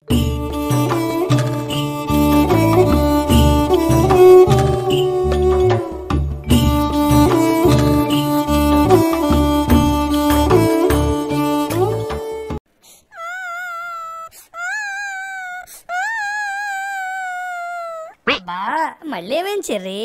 బా మళ్ళీ ఏమేం చెర్రీ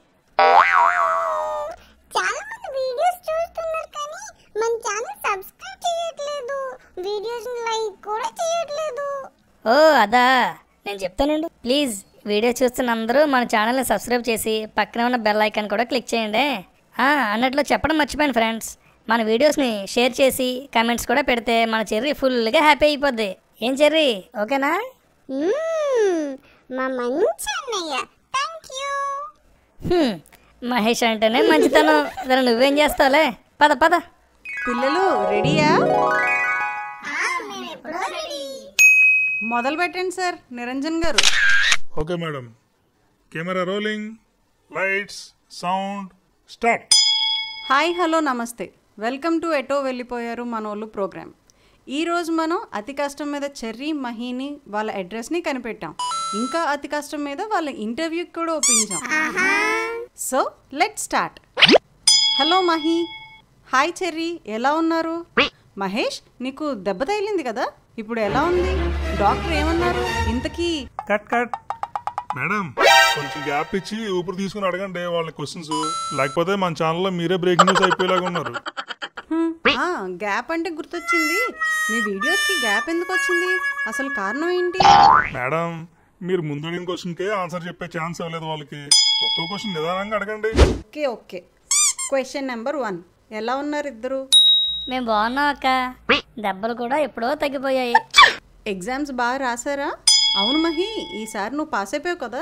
చాలా మంది వీడియోస్ చూస్తున్నారు కానీ మన ఛానల్ సబ్స్క్రైబ్ చేయట్లేదు వీడియోస్ లైక్ కూడా చేయట్లేదు ఓ అదా నేను చెప్తానండి ప్లీజ్ వీడియో చూస్తున్న అందరూ మన ఛానల్ని సబ్స్క్రైబ్ చేసి పక్కనే ఉన్న బెల్ ఐకాన్ కూడా క్లిక్ చేయండి ఆ, అన్నట్లు చెప్పడం మర్చిపోయాను ఫ్రెండ్స్ మన వీడియోస్ని షేర్ చేసి కమెంట్స్ కూడా పెడితే మన చెర్రీ ఫుల్గా హ్యాపీ అయిపోద్ది ఏం చెర్రీ ఓకేనా మ్మ్, మా మంచి అన్నయ్య థ్యాంక్ యూ హ్మ్, మహేష్ అంటేనే మంచితనం జర నువ్వేం చేస్తావులే పద పద పిల్లలు రెడీయా మేము ఎప్పుడో రెడీ మొదలు పెట్టండి sir Niranjan garu okay madam camera rolling lights sound start hi hello నమస్తే వెల్కమ్ టు ఎటో వెళ్ళిపోయారు మనోళ్ళు ప్రోగ్రామ్ ఈరోజు మనం అతి కష్టం మీద చెర్రీ మహీని వాళ్ళ అడ్రస్ని కనిపెట్టాం ఇంకా అతి కష్టం మీద వాళ్ళ ఇంటర్వ్యూకి కూడా ఒప్పించాం so let start hello Mahi hi Cherry ఎలా ఉన్నారు మహేష్ నీకు దెబ్బ తగిలింది కదా ఇప్పుడు ఎలా ఉంది డాక్టర్ ఏమన్నారు ఇంతకీ కట్ కట్ మేడం కొంచెం గ్యాప్ ఇచ్చి ఊపిరి తీసుకుని అడగండి వాళ్ళ క్వశ్చన్స్ లేకపోతే మన ఛానల్లో మీరే బ్రేకింగ్ న్యూస్ అయిపోయేలాగా ఉన్నారు గ్యాప్ అంటే గుర్తొచ్చింది మీ వీడియోస్కి గ్యాప్ ఎందుకు వచ్చింది అసలు కారణం ఏంటి మేడం మీరు ముందు అడిగిన క్వశ్చన్కే ఆన్సర్ చెప్పే ఛాన్స్ ఇవ్వలేదు వాళ్ళకి ఒక్కో క్వశ్చన్ నిదానంగా అడగండి okay okay question number one ఎలా ఉన్నారు ఇద్దరు మేము బాగున్నాం అక్క దెబ్బలు కూడా ఎప్పుడో తగ్గిపోయాయి ఎగ్జామ్స్ బాగా రాసారా అవును మహి ఈసారి నువ్వు పాస్ అయిపోయావు కదా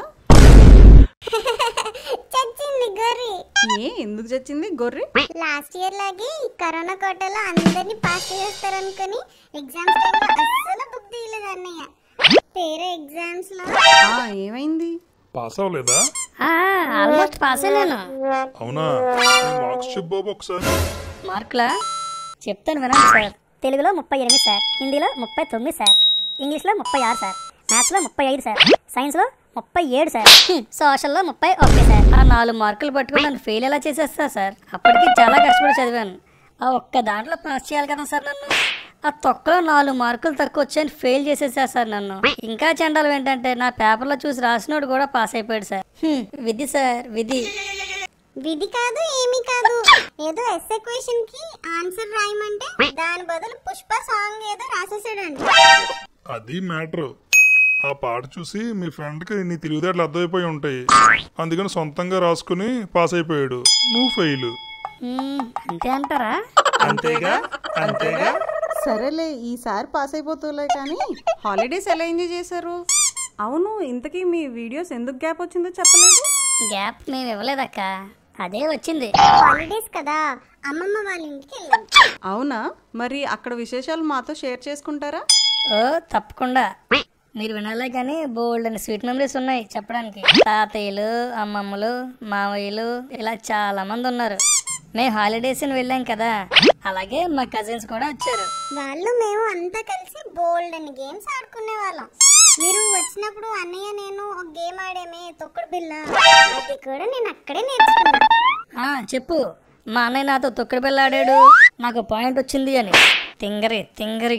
చచ్చింది గొర్రె ఏ ఎందుకు చచ్చింది గొర్రె లాస్ట్ ఇయర్ లాగే ఈ కరోనా కోటలో అందరినీ పాస్ చేస్తారనుకుని ఎగ్జామ్స్ టైంలో అస్సలు బుక్ తీయలేదు అన్నయ్య పేరే ఎగ్జామ్స్ లో ఆ, ఏమైంది పాస్ అవ్వలేదా ఆల్మోస్ట్ పాస్ నేను అవునా మార్క్స్ చెప్పు బాబు ఒకసారి మార్కులా చెప్తాను వినండి సార్ తెలుగులో ముప్పై ఎనిమిది సార్ హిందీలో ముప్పై తొమ్మిది సార్ ఇంగ్లీష్లో ముప్పై ఆరు సార్ మ్యాథ్స్లో ముప్పై ఐదు సార్ సైన్స్లో ముప్పై ఏడు సార్ హ్మ్, సోషల్లో ముప్పై ఒకటి సార్ ఆ నాలుగు మార్కులు పట్టుకుని నన్ను ఫెయిల్ ఎలా చేసేస్తా సార్ అప్పటికి చాలా కష్టపడి చదివాను ఆ ఒక్క దాంట్లో పాస్ చేయాలి కదా సార్ నన్ను ఆ తొక్కలో నాలుగు మార్కులు తక్కువ వచ్చాయని ఫెయిల్ చేసేసారు సార్ నన్ను ఇంకా చండాలం ఏంటంటే నా పేపర్లో చూసి రాసినోడు కూడా పాస్ అయిపోయాడు సార్ హ్మ్, విధి సార్ విధి విధి కాదు ఏమీ కాదు ఏదో ఎస్ఏ క్వశ్చన్ కి ఆన్సర్ రాయమంటే దాని బదులు పుష్ప సాంగ్ ఏదో రాసేసాడండి అది మ్యాటర్ ఆ పాట చూసి మీ ఫ్రెండ్కి నీ తెలివితేటలు అర్థమైపోయి ఉంటాయి అందుకని సొంతంగా రాసుకుని పాస్ అయిపోయాడు నువ్వు ఫెయిల్ హ్మ్, అంతే అంటారా అంతేగా అంతేగా సరేలే ఈసారి పాస్ అయిపోతులే కానీ హాలిడేస్ ఎలా ఎంజాయ్ చేశారు అవును ఇంతకీ మీ వీడియోస్ ఎందుకు గ్యాప్ వచ్చిందో చెప్పలేదు గ్యాప్ మేము ఇవ్వలేదక్క అదే వచ్చింది హాలిడేస్ కదా అమ్మమ్మ వాళ్ళ ఇంటికి వెళ్ళాం అవునా మరి అక్కడ విశేషాలు మాతో షేర్ చేసుకుంటారా ఓ తప్పకుండా మీరు వినాలే కానీ బోల్డ్ అని స్వీట్ మెమరీస్ ఉన్నాయి చెప్పడానికి తాతయ్యలు అమ్మమ్మలు మావయ్యలు ఇలా చాలా మంది ఉన్నారు మేము హాలిడేస్ వెళ్ళాం కదా అలాగే మా కజిన్స్ కూడా వచ్చారు వాళ్ళు మేము అంతా కలిసి బోల్డ్ అని గేమ్స్ ఆడుకునే వాళ్ళం మీరు వచ్చినప్పుడు అన్నయ్య నేను ఒక గేమ్ ఆడామే తొక్కుడు బిల్ల అది కూడా నేను అక్కడే నేర్చుకున్నా ఆ చెప్పు మా అన్నయ్య నాతో తొక్కుడు బిళ్ళ ఆడాడు నాకు పాయింట్ వచ్చింది అని తింగరి తింగరి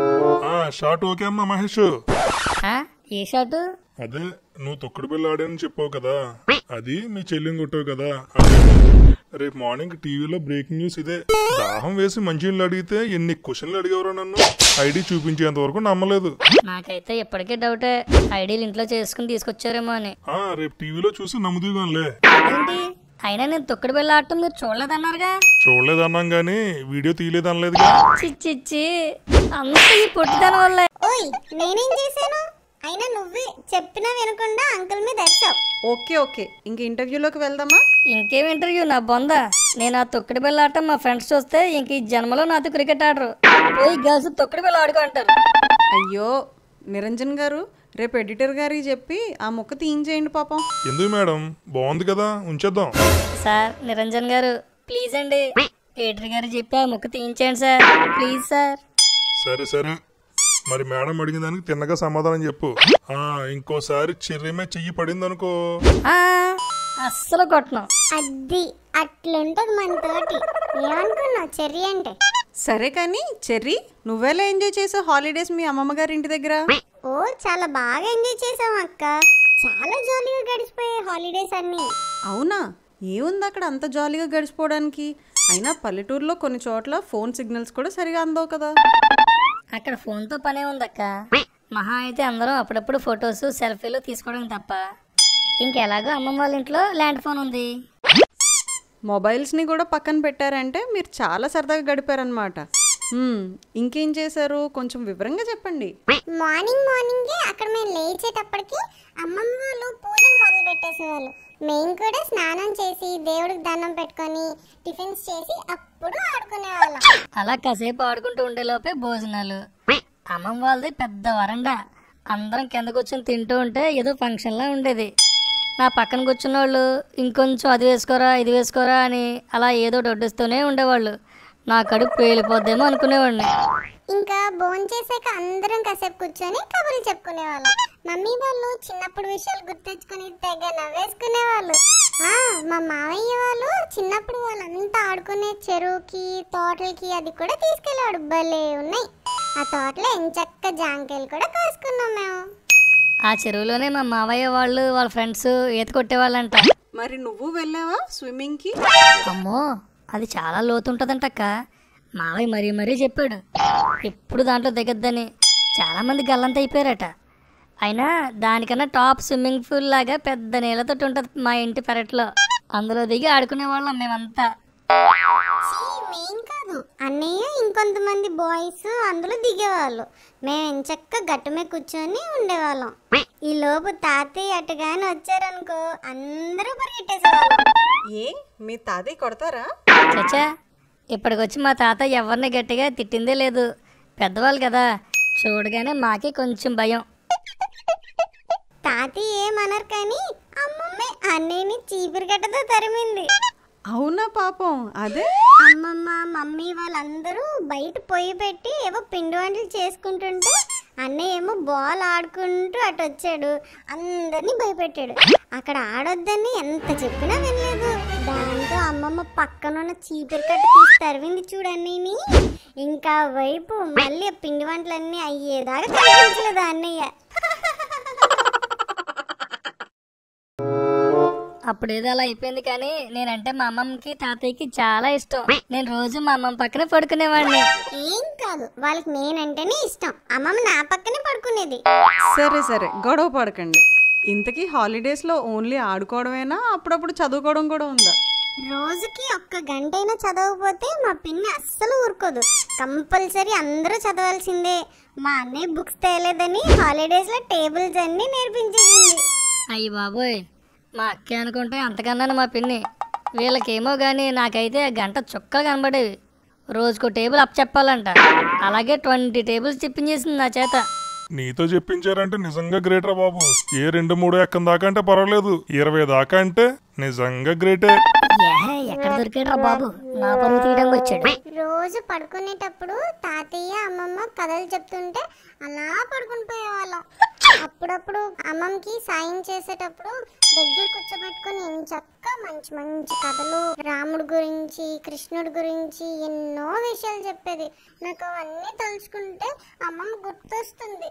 షార్ట్ ఓకే అమ్మా మహేష్ ఆ, ఏ షాటు అదే నువ్వు తొక్కుడు బిల్ల ఆడానని చెప్పావు కదా అది మీ చెల్లిని కొట్టావు కదా రేపు మార్నింగ్ టీవీలో బ్రేకింగ్ న్యూస్ ఇదే దాహం వేసి మంచినీళ్ళు అడిగితే ఎన్ని క్వశ్చన్లు అడిగేవరా నన్ను ఐడి చూపించేంత వరకు నమ్మలేదు నాకైతే ఇప్పటికే డౌటే ఐడీలు ఇంట్లో చేసుకుని తీసుకొచ్చారేమో అని ఆ రేపు టీవీలో చూసి నమ్ముదీగానులే ఏంటి అయినా నేను తొక్కుడు బిళ్ళ ఆడటం మీరు చూడలేదన్నారుగా చూడలేదన్నాం గానీ వీడియో తీయలేదనలేదుగా చిచ్చిచ్చి అంత ఈ పొట్టిదనం వల్లే ఓయ్ నేనేం చేశాను అయినా నువ్వే చెప్పినా వినకుండా అంకుల్ మీద ఎత్తావు ఓకే ఓకే ఇంక ఇంటర్వ్యూలోకి వెళ్దామా ఇంకేం ఇంటర్వ్యూ నా బొంద నేను ఆ తొక్కుడు బిళ్ళ ఆడటం మా ఫ్రెండ్స్ చూస్తే ఇంక ఈ జన్మలో నాతో క్రికెట్ ఆడరు పోయి గర్ల్స్ తొక్కుడు బిళ్ళ ఆడుకో అంటారు అయ్యో నిరంజన్ గారు రేపు ఎడిటర్ గారికి చెప్పి ఆ ముక్క తీయించేయండి పాపం ఎందుకు మేడం బాగుంది కదా ఉంచేద్దాం సార్ నిరంజన్ గారు ప్లీజ్ అండి ఎడిటర్ గారు చెప్పి ఆ ముక్క తీయించండి సార్ ప్లీజ్ సార్ సరే సరే మరి మేడం అడిగిన దానికి తిన్నగా సమాధానం చెప్పు ఆ ఇంకోసారి చెర్రీమే చెయ్యి పడింది అనుకో ఆ, అస్సలు కొట్టను అది అట్లుంటది మనతోటి ఏమనుకున్నావు చెర్రీ అంటే సరే కానీ చెర్రీ నువ్వెలా ఎంజాయ్ చేసావు హాలిడేస్ మీ అమ్మమ్మ గారి ఇంటి దగ్గర ఓ చాలా బాగా ఎంజాయ్ చేసాం అక్క చాలా జాలీగా గడిచిపోయాయి హాలిడేస్ అన్నీ అవునా ఏముంది అక్కడ అంత జాలీగా గడిచిపోవడానికి అయినా పల్లెటూరులో కొన్ని చోట్ల ఫోన్ సిగ్నల్స్ కూడా సరిగా అందవు కదా అక్కడ ఫోన్తో పనే ఉందక్క మహా అయితే అందరం అప్పుడప్పుడు ఫొటోస్ సెల్ఫీలు తీసుకోవడం తప్ప ఇంకెలాగో అమ్మమ్మ వాళ్ళ ఇంట్లో ల్యాండ్ ఫోన్ ఉంది మొబైల్స్ని కూడా పక్కన పెట్టారంటే మీరు చాలా సరదాగా గడిపారనమాట హ్మ్, ఇంకేం చేశారు కొంచెం వివరంగా చెప్పండి మార్నింగ్ మార్నింగే అక్కడ మేము లేచేటప్పటికి అమ్మమ్మ వాళ్ళు పూజలు మొదలు పెట్టేసేవాళ్ళు మేము కూడా స్నానం చేసి దేవుడికి దండం పెట్టుకొని టిఫిన్స్ చేసి అప్పుడు ఆడుకునేవాళ్ళం అలా కాసేపు ఆడుకుంటూ ఉండేలోపే భోజనాలు అమ్మమ్మ వాళ్ళది పెద్ద వరండా అందరం కింద కూర్చొని తింటూ ఉంటే ఏదో ఫంక్షన్లా ఉండేది నా పక్కన కూర్చున్న వాళ్ళు ఇంకొంచెం అది వేసుకోరా ఇది వేసుకోరా అని అలా ఏదో వడ్డిస్తూనే ఉండేవాళ్ళు నా కడుపు పేలిపోద్దేమో అనుకునేవాడిని ఇంకా భోంచేసాక అందరం కాసేపు కూర్చొని కబుర్లు చెప్పుకునేవాళ్ళం మమ్మీ వాళ్ళు చిన్నప్పుడు విషయాలు గుర్తెచ్చుకుని తెగ నవ్వేసుకునేవాళ్ళు ఆ, మా మావయ్య వాళ్ళు చిన్నప్పుడు వాళ్ళంతా ఆడుకునే చెరువుకి తోటలకి అది కూడా తీసుకెళ్ళాడు భలే ఉన్నాయి ఆ తోటలో ఎంచక్క జాంకాయలు కూడా కోసుకున్నాం మేము ఆ చెరువులోనే మా మావయ్య వాళ్ళు వాళ్ళ ఫ్రెండ్స్ ఈత కొట్టేవాళ్ళంట మరి నువ్వు వెళ్ళావా స్విమ్మింగ్కి అమ్మో అది చాలా లోతుంటదంటక్క మావయ్య మరీ మరీ చెప్పాడు ఎప్పుడు దాంట్లో దిగద్దని చాలా మంది గల్లంత అయిపోయారట అయినా దానికన్నా టాప్ స్విమ్మింగ్ పూల్ లాగా పెద్ద నీళ్ళతోటి ఉంటుంది మా ఇంటి పెరట్లో అందులో దిగి ఆడుకునే వాళ్ళం మేమంతా ఛీ, మేం కాదు అన్నయ్య ఇంకొంతమంది బాయ్స్ అందులో దిగేవాళ్ళు మేము ఎంచక్క గట్టు మీద కూర్చొని ఉండేవాళ్ళం ఈ లోపు తాతయ్య అటుగాని వచ్చారనుకో అందరూ పరిగెట్టేసేవాళ్ళం ఏ మీ తాతయ్య కొడతారా చచ్చా ఇప్పటికొచ్చి మా తాత ఎవరిని గట్టిగా తిట్టిందే లేదు పెద్దవాళ్ళు కదా చూడగానే మాకే కొంచెం భయం తాతయ్య ఏమనరు కానీ అమ్మమ్మే అన్నయ్యని చీపురు గట్టతో తరిమింది అవునా పాపం అదే అమ్మమ్మ మమ్మీ వాళ్ళందరూ బయట పొయ్యి పెట్టి ఏవో పిండి వంటలు చేసుకుంటుంటే అన్నయ్య ఏమో బాల్ ఆడుకుంటూ అటు వచ్చాడు అందరినీ భయపెట్టాడు అక్కడ ఆడొద్దని ఎంత చెప్పినా వినలేదు దాంతో అమ్మమ్మ పక్కనున్న చీపురు కట్ట తీసి తరివింది చూడు అన్నయ్యని ఇంకా వైపు మళ్ళీ ఆ పిండి వంటలన్నీ అయ్యేదాకా కనిపించలేదు ఆ అన్నయ్య అప్పుడు ఏదో అలా అయిపోయింది కానీ నేనంటే మా అమ్మమ్మకి తాతయ్యకి చాలా ఇష్టం నేను రోజు మా అమ్మమ్మ పక్కనే పడుకునేవాడిని ఏం కాదు వాళ్ళకి నేనంటేనే ఇష్టం అమ్మమ్మ నా పక్కనే పడుకునేది సరే సరే గొడవ పడకండి ఇంతకీ హాలిడేస్లో ఓన్లీ ఆడుకోవడమేనా అప్పుడప్పుడు చదువుకోవడం కూడా ఉందా రోజుకి ఒక్క గంటైనా చదవకపోతే మా పిన్ని అస్సలు ఊరుకోదు కంపల్సరీ అందరూ చదవాల్సిందే మా అన్నయ్య బుక్స్ తేలేదని హాలిడేస్లో టేబుల్స్ అన్నీ నేర్పించేసింది అయ్యి బాబోయ్ మా అక్క అనుకుంటే అంతకన్నాను మా పిన్ని వీళ్ళకేమో కానీ నాకైతే గంట చుక్కలు కనబడేవి రోజుకో టేబుల్ అప్ చెప్పాలంట అలాగే ట్వంటీ టేబుల్స్ చెప్పించేసింది నా చేత నీతో చెప్పించారంటే నిజంగా గ్రేట్ రా బాబు ఏ రెండు మూడు ఎక్కం దాకా అంటే పర్వాలేదు ఇరవై దాకా అంటే నిజంగా గ్రేటే ఏహే, ఎక్కడ దొరికాడు బాబు నా పరువు తీయడానికి వచ్చాడు రోజు పడుకునేటప్పుడు తాతయ్య అమ్మమ్మ కథలు చెప్తుంటే అలా పడుకుని పోయేవాళ్ళం అప్పుడప్పుడు అమ్మమ్మకి సాయం చేసేటప్పుడు దగ్గర కూర్చోబెట్టుకుని చక్క మంచి మంచి కథలు రాముడు గురించి కృష్ణుడి గురించి ఎన్నో విషయాలు చెప్పేది నాకు అవన్నీ తలుచుకుంటే అమ్మమ్మ గుర్తొస్తుంది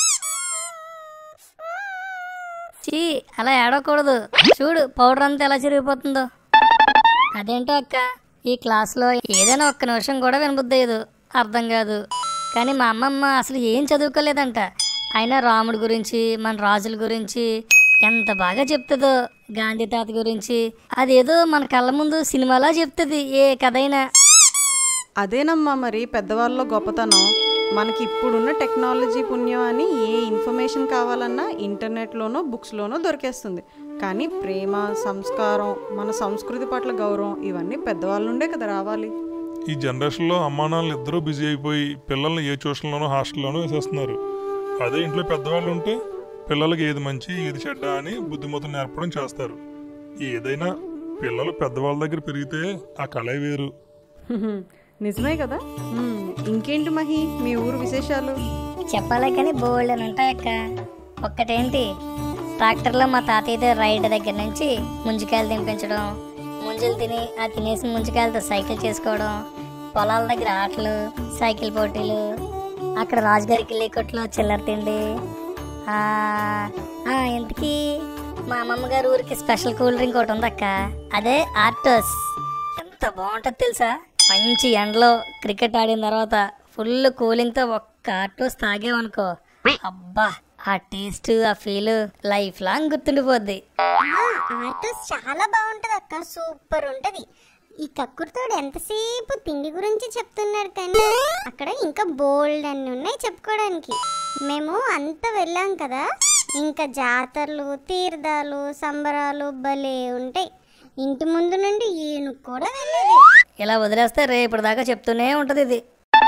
చీ అలా ఏడవకూడదు చూడు పౌడర్ అంతా ఎలా చిరిగిపోతుందో అదేంటో అక్క ఈ క్లాస్లో ఏదైనా ఒక్క నిమిషం కూడా వినబుద్దయ్యదు అర్థం కాదు కానీ మా అమ్మమ్మ అసలు ఏం చదువుకోలేదంట అయినా రాముడి గురించి మన రాజుల గురించి ఎంత బాగా చెప్తుందో గాంధీ తాత గురించి అదేదో మన కళ్ళ ముందు సినిమాలా చెప్తుంది ఏ కథైనా అదేనమ్మా మరి పెద్దవాళ్ళలో గొప్పతనం మనకి ఇప్పుడున్న టెక్నాలజీ పుణ్యం అని ఏ ఇన్ఫర్మేషన్ కావాలన్నా ఇంటర్నెట్లోనో బుక్స్లోనో దొరికేస్తుంది కానీ ప్రేమ సంస్కారం మన సంస్కృతి పట్ల గౌరవం ఇవన్నీ పెద్దవాళ్ళ నుండే కదా రావాలి ఈ జనరేషన్లో అమ్మా నాన్నలు ఇద్దరూ బిజీ అయిపోయి పిల్లల్ని ఏ ట్యూషన్లోనో హాస్టల్లోనో వేసేస్తున్నారు అదే ఇంట్లో పెద్దవాళ్ళు ఉంటే పిల్లలకి ఏది మంచి ఏది చెడ్డ అని బుద్ధిమతులు నేర్పడం చేస్తారు ఏదైనా పిల్లలు పెద్దవాళ్ళ దగ్గర పెరిగితే ఆ కళ వేరు నిజమే కదా మ్మ్. ఇంకేంటి మహి మీ ఊరు విశేషాలు చెప్పాలి కానీ బోల్డ్ అని ఉంటాయక్క ఒక్కటేంటి ట్రాక్టర్లో మా తాతయ్యతో రైడ్ దగ్గర నుంచి ముంజికాయలు తినిపించడం ముంజలు తిని ఆ తినేసిన ముంజికాయలతో సైకిల్ చేసుకోవడం పొలాల దగ్గర ఆటలు సైకిల్ పోటీలు అక్కడ రాజుగారికి లేకొట్లో చిల్లర తిండి ఆ, ఆ, ఇంతకీ మా అమ్మమ్మ గారి ఊరికి స్పెషల్ కూల్ డ్రింక్ ఒకటి ఉందక్క అదే ఆర్టోస్ ఎంత బాగుంటుంది తెలుసా మంచి ఎండలో క్రికెట్ ఆడిన తర్వాత ఫుల్ కూలింగ్తో ఒక్క ఆర్టోస్ తాగేవనుకో అబ్బా ఆ టేస్ట్ ఆ ఫీల్ లైఫ్ లాంగ్ గుర్తుండిపోద్ది ఆటోస్ చాలా బాగుంటది అక్క సూపర్ ఉంటది ఈ కక్కుర్తోడు ఎంతసేపు తిండి గురించి చెప్తున్నాడు కానీ అక్కడ ఇంకా బోల్డ్ అన్ని ఉన్నాయి చెప్పుకోవడానికి మేము అంత వెళ్ళాం కదా ఇంకా జాతరలు తీర్థాలు సంబరాలు భలే ఉంటాయి ఇంటి ముందు నుండి ఏనుగు కూడా వెళ్ళేది ఇలా వదిలేస్తే రేపటి దాకా చెప్తూనే ఉంటుంది ఇది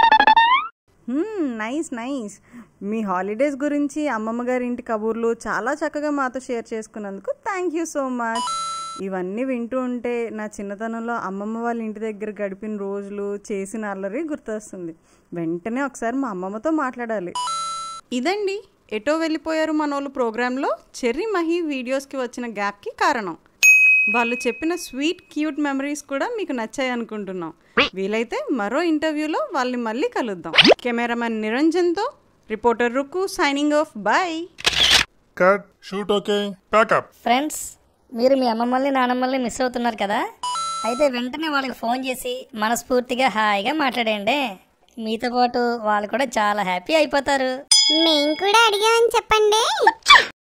నైస్ నైస్ మీ హాలిడేస్ గురించి అమ్మమ్మ గారి ఇంటి కబుర్లు చాలా చక్కగా మాతో షేర్ చేసుకున్నందుకు థ్యాంక్ యూ సో మచ్ ఇవన్నీ వింటూ ఉంటే నా చిన్నతనంలో అమ్మమ్మ వాళ్ళ ఇంటి దగ్గర గడిపిన రోజులు చేసిన అల్లరి గుర్తొస్తుంది వెంటనే ఒకసారి మా అమ్మమ్మతో మాట్లాడాలి ఇదండి ఎటో వెళ్ళిపోయారు మనోళ్ళు ప్రోగ్రాంలో చెర్రీ మహి వీడియోస్కి వచ్చిన గ్యాప్కి కారణం వాళ్ళు చెప్పిన స్వీట్ క్యూట్ మెమరీస్ కూడా మీకు నచ్చాయి అనుకుంటున్నాం వీలైతే మరో ఇంటర్వ్యూలో వాళ్ళని మళ్ళీ కలుద్దాం కెమెరామెన్ నిరంజన్తో reporter Rukku signing off bye cut shoot okay pack up friends మీరు మీ అమ్మమ్మల్ని నానమ్మల్ని మిస్ అవుతున్నారు కదా అయితే వెంటనే వాళ్ళకి ఫోన్ చేసి మనస్ఫూర్తిగా హాయిగా మాట్లాడండి మీతో పాటు వాళ్ళు కూడా చాలా హ్యాపీ అయిపోతారు మేము కూడా అడిగామని చెప్పండి